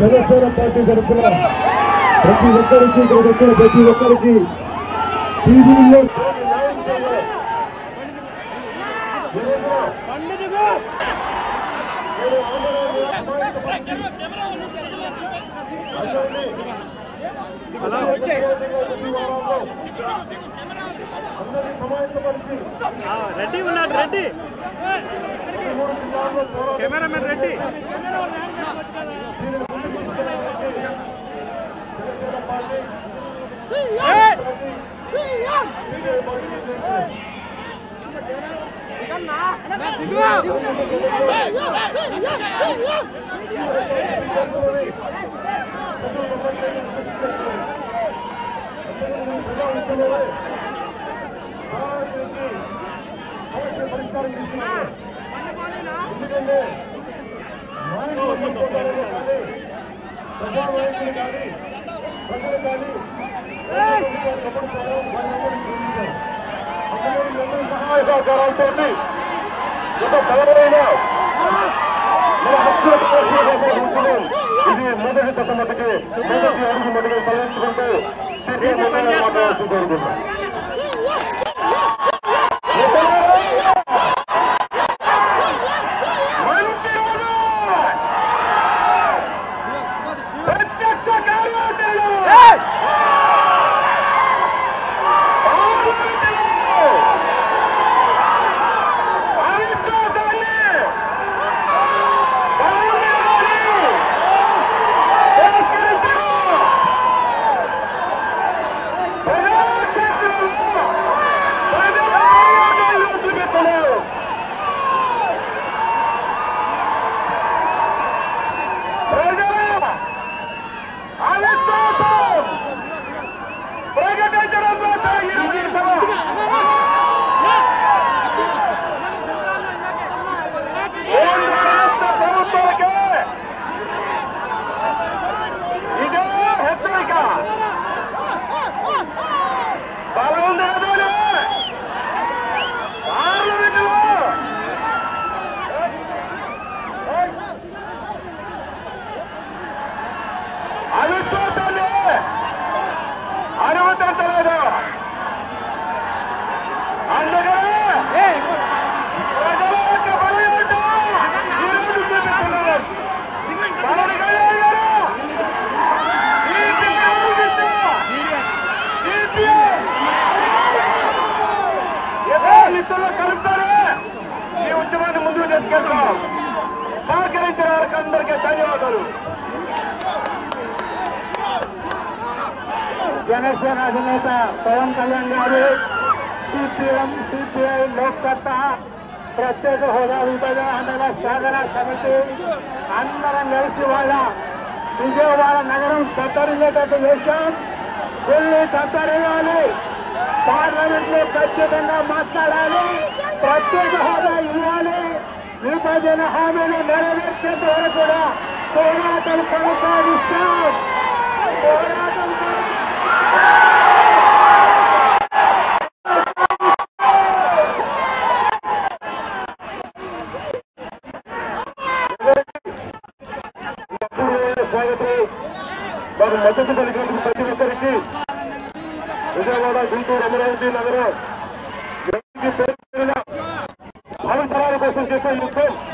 Janasena party తరఫున ప్రతి ఒక్కరికి ఇక్కడ వచ్చిన ప్రతి ఒక్కరికి టీవీలో అందరినీ సమాయత్తపరిచి రెడ్డి ఉన్నాడు రెడ్డి మూడు జిల్లాల్లో పోరాటం కెమెరామెన్ రెడ్డి పరిష్కారం తీసుకున్నారు ఎందుకంటే నాయకులు అనుకుంటారని కానీ ప్రజానాయకులు కానీ ప్రజలు కానీ కబడతారో వాళ్ళందరూ చూపించారు అందులో అందరి సహాయ సహకారాలతో ఒక బలమైన మన హక్కుల ప్రదర్శన కోసం కూర్చున్నాం. ఇది మొదటి దశ మటుకే మొదటి అడుగు మటుకే తలెత్తుకుంటూ సిపిఎం మాట్లాడుతూ కోరుకుంటున్నాం ప్రత్యక్ష కార్యాచరణ ప్రకటించడం కోసం ఈ సభ కేంద్ర రాష్ట్ర ప్రభుత్వాలకే ఇదే హెచ్చరిక బలవంత పార్లమెంటులో అవిశ్వాసాన్ని అనుమతించలేదు అందుకనే ప్రజల యొక్క బలహీనత ఈరోజు చూపిస్తున్నారు. పవన్ కళ్యాణ్ గారు, CPI ఆలోచిస్తూ, CPI ఎప్పుడు ఇద్దరు కలుపుతారు ఈ ఉద్యమాన్ని ముందుకు తీసుకెళ్తాం సహకరించిన వారికి అందరికీ ధన్యవాదాలు జనసేన అధినేత పవన్ కళ్యాణ్ గారు సిపిఎం సిపిఐ లోక్సత్తా ప్రత్యేక హోదా విభజన సాధన సమితి అందరం కలిసి వాళ్ళ విజయవాడ నగరం తత్తరిల్లేటట్టు చేశాం వెళ్ళి తత్తరిల్లాలి పార్లమెంట్ లో ఖచ్చితంగా మాట్లాడాలి ప్రత్యేక హోదా ఇవ్వాలి విభజన హామీలు నెరవేర్చేంత వరకు కూడా పోరాటం కొనసాగిస్తాం పోరాటం కొనసాగిస్తాం. స్వాగతం వారు మద్దతు పలికినందుకు ప్రతి ఒక్కరికి విజయవాడ గుంటూరు అమరావతి నగరం ఎవరికి పేరు పేరున అవసరాల కోసం చేసే యుద్ధం